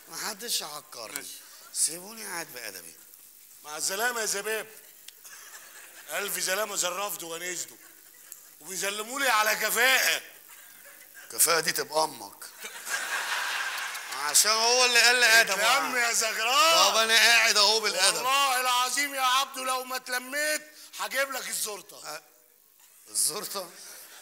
محدش يعكرني سيبوني قاعد بأدبي مع السلامة يا شباب ألف سلامة شرفته ونسته وبيسلموا لي على كفاءة كفايه دي تبقى امك عشان هو اللي قال لي ادب يا عم يا طب زغران انا قاعد اهو بالادب والله العظيم يا عبدو لو ما اتلميت هجيب لك الزرطة الزرطه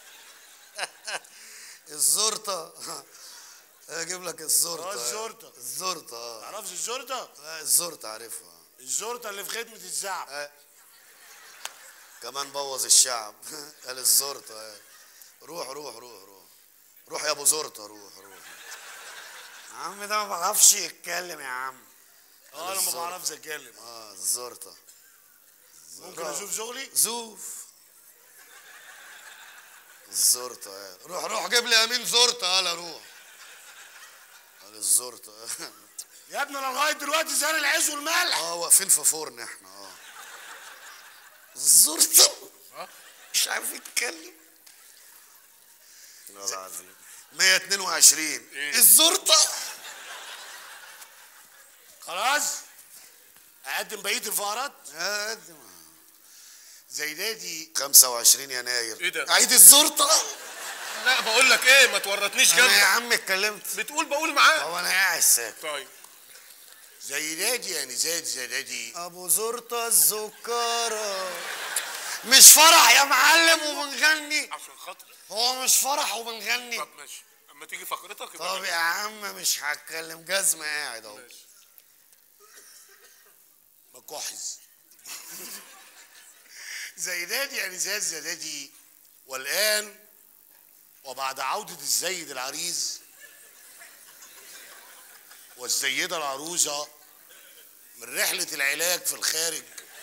الزرطه اجيب لك الزرطه آه، الزرطة. الزرطه آه. تعرفش الزرطة؟ آه، الزرطه عارفها الزرطة اللي في خدمة الشعب آه. كمان بوظ الشعب قال الزرطه آه. روح روح روح روح روح يا ابو زرطه روح روح يا عم ده ما بعرفش يتكلم يا عم اه انا ما الزرطة. بعرفش اتكلم اه الزرطه ممكن اشوف شغلي؟ زوف الزرطة آه. روح روح جيب لي امين زرطة قال روح قال الزرطة يا ابني انا لغايه دلوقتي سهل العيش والملح اه واقفين في فرن احنا اه الزرطة مش عارف يتكلم والله العظيم 122 الزرطة خلاص اقدم بقيه الفقرات قدم. زيداتي 25 يناير إيه ده؟ عيد الزرطة لا بقول لك ايه ما تورطنيش انا يا جنبك عم اتكلمت بتقول بقول معاك هو انا قاعد ساكت طيب زيداتي يعني زيد زيداتي ابو زرطة الزكارة مش فرح يا معلم وبنغني عشان خاطري هو مش فرح وبنغني طب ماشي اما تيجي فقرتك يبقى طب يا عم مش هتكلم جزمة قاعد اهو ماشي. مكحز زيداتي يعني زيد زيداتي والآن وبعد عودة الزيد العريس والسيدة العروسة من رحلة العلاج في الخارج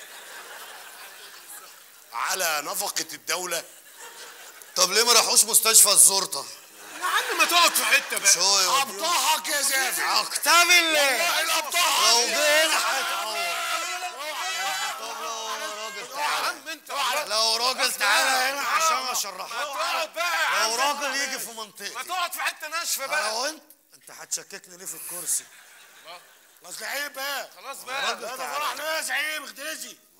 على نفقة الدولة طب ليه ما راحوش مستشفى الزرطة يا عم ما تقعد في حته مش بقى هو يا أبطحك يا زافي اكتب اللي والله الأبطحك لو يا جينا هيتعور طب لو راجل يا تعالى عم انت لو راجل تعالى هنا عشان اشرحك تقعد بقى يا عم لو راجل يجي في منطقتي ما تقعد في حته ناشفه بقى لو انت انت هتشككني ليه في الكرسي اصل عيب بقى خلاص بقى راجل لا ده تعالى. فرح ناس عيب اختزي